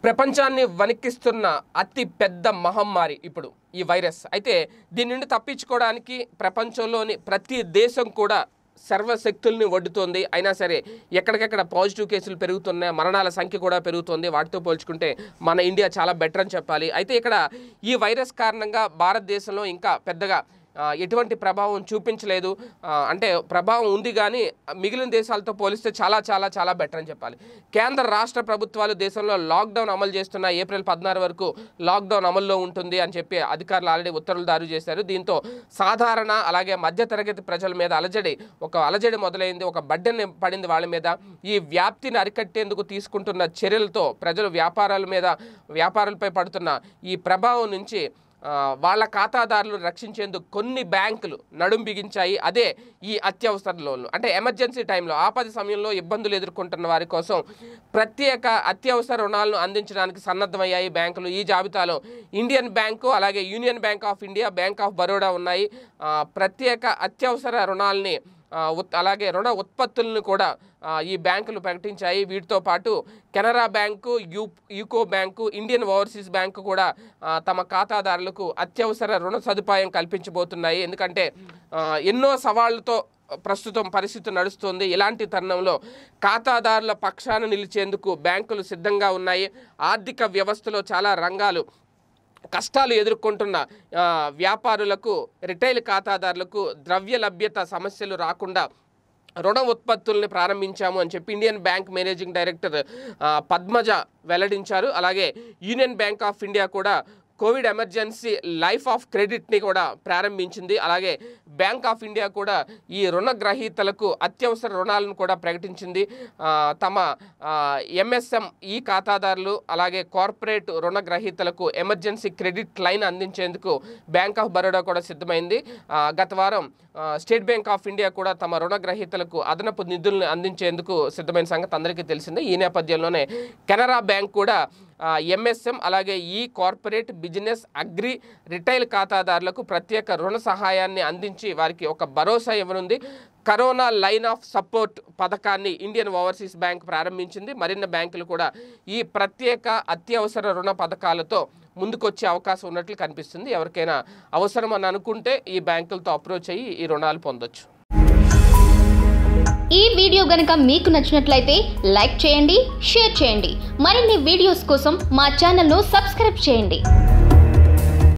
ప్రపంచాన్ని వణికిస్తున్న అతి పెద్ద మహమ్మారి ఇప్పుడు ఈ వైరస్ అయితే దీని నుండి తప్పించుకోవడానికి ప్రపంచంలోని ప్రతి దేశం కూడా సర్వశక్తుల్ని వడ్డుతోంది అయినా సరే ఎక్కడికెక్కడ పాజిటివ్ కేసులు పెరుగుతున్నాయి మరణాల సంఖ్య కూడా పెరుగుతుంది వాటితో పోల్చుకుంటే మన ఇండియా చాలా బెటర్ అని చెప్పాలి అయితే ఇక్కడ ఈ వైరస్ కారణంగా భారతదేశంలో ఇంకా పెద్దగా ఆ, ఎటువంటి ప్రభావం చూపించలేదు ఆ, అంటే ప్రభావం ఉంది కానీ మిగిలిన దేశాలతో పోలిస్తే చాలా చాలా చాలా బెటర్ అని చెప్పాలి కేంద్ర రాష్ట్ర ప్రభుత్వాలు దేశంలో లాక్డౌన్ అమలు చేస్తున్న ఏప్రిల్ పద్నారు వరకు లాక్డౌన్ అమల్లో ఉంటుంది అని చెప్పి అధికారులు ఆల్రెడీ ఉత్తర్వులు జారీ చేశారు దీంతో సాధారణ అలాగే మధ్యతరగతి ప్రజల మీద అలజడి ఒక అలజడి మొదలైంది ఒక బడ్డెని పడింది వాళ్ళ మీద ఈ వ్యాప్తిని అరికట్టేందుకు తీసుకుంటున్న చర్యలతో ప్రజలు వ్యాపారాల మీద వ్యాపారాలపై పడుతున్న ఈ ప్రభావం నుంచి ఆ, వాళ్ళ ఖాతాదారులను రక్షించేందుకు కొన్ని బ్యాంకులు నడుం బిగించాయి అదే ఈ అత్యవసర లోన్లు అంటే ఎమర్జెన్సీ టైంలో ఆపద సమయంలో ఇబ్బందులు ఎదుర్కొంటున్న వారి కోసం ప్రత్యేక అత్యవసర రుణాలను అందించడానికి సన్నద్ధమయ్యాయి బ్యాంకులు ఈ జాబితాలో ఇండియన్ బ్యాంకు అలాగే Union Bank of India Bank of Baroda ఉన్నాయి ఆ, ప్రత్యేక అత్యవసర రుణాలని ఆ, ఉత్- అలాగే రుణ ఉత్పత్తులను కూడా ఆ, ఈ బ్యాంకులు ప్రకటించాయి వీటితో పాటు కెనరా బ్యాంకు యూ UCO Bank Indian Overseas Bank కూడా ఆ, తమ ఖాతాదారులకు అత్యవసర రుణ సదుపాయం కల్పించబోతున్నాయి ఎందుకంటే ఆ, ఎన్నో సవాళ్లతో ప్రస్తుతం పరిస్థితి నడుస్తుంది ఇలాంటి తరుణంలో ఖాతాదారుల పక్షాన నిలిచేందుకు బ్యాంకులు సిద్ధంగా ఉన్నాయి ఆర్థిక వ్యవస్థలో చాలా రంగాలు కష్టాలు ఎదుర్కొంటున్న ఆ, వ్యాపారులకు రిటైల్ ఖాతాదారులకు ద్రవ్య లభ్యత సమస్యలు రాకుండా రుణ ఉత్పత్తుల్ని ప్రారంభించాము అని చెప్పి ఇండియన్ బ్యాంక్ మేనేజింగ్ డైరెక్టర్ ఆ, పద్మజ వెల్లడించారు అలాగే యూనియన్ బ్యాంక్ ఆఫ్ ఇండియా కూడా కోవిడ్ ఎమర్జెన్సీ లైఫ్ ఆఫ్ క్రెడిట్ని కూడా ప్రారంభించింది అలాగే బ్యాంక్ ఆఫ్ ఇండియా కూడా ఈ రుణగ్రహీతలకు అత్యవసర రుణాలను కూడా ప్రకటించింది ఆ, తమ ఎంఎస్ఎం ఈ ఖాతాదారులు అలాగే కార్పొరేట్ రుణగ్రహీతలకు ఎమర్జెన్సీ క్రెడిట్ లైన్ అందించేందుకు బ్యాంక్ ఆఫ్ బరోడా కూడా సిద్ధమైంది ఆ, గత వారం ఆ, స్టేట్ బ్యాంక్ ఆఫ్ ఇండియా కూడా తమ రుణగ్రహీతలకు అదనపు నిధులను అందించేందుకు సిద్ధమైన సంగతి అందరికీ తెలిసిందే ఈ నేపథ్యంలోనే కెనరా బ్యాంక్ కూడా ఎంఎస్ఎం అలాగే ఈ కార్పొరేట్ బిజినెస్ అగ్రి రిటైల్ ఖాతాదారులకు ప్రత్యేక రుణ సహాయాన్ని అందించి వారికి ఒక భరోసా ఇవ్వనుంది కరోనా లైన్ ఆఫ్ సపోర్ట్ పథకాన్ని ఇండియన్ ఓవర్సీస్ బ్యాంక్ ప్రారంభించింది మరిన్ని బ్యాంకులు కూడా ఈ ప్రత్యేక అత్యవసర రుణ పథకాలతో ముందుకొచ్చే అవకాశం ఉన్నట్లు కనిపిస్తుంది ఎవరికైనా అవసరం అని అనుకుంటే ఈ బ్యాంకులతో అప్రోచ్ అయ్యి ఈ రుణాలు పొందొచ్చు ఈ వీడియో గనుక మీకు నచ్చినట్లయితే లైక్ చేయండి షేర్ చేయండి మరిన్ని వీడియోస్ కోసం మా ఛానల్ను సబ్స్క్రైబ్ చేయండి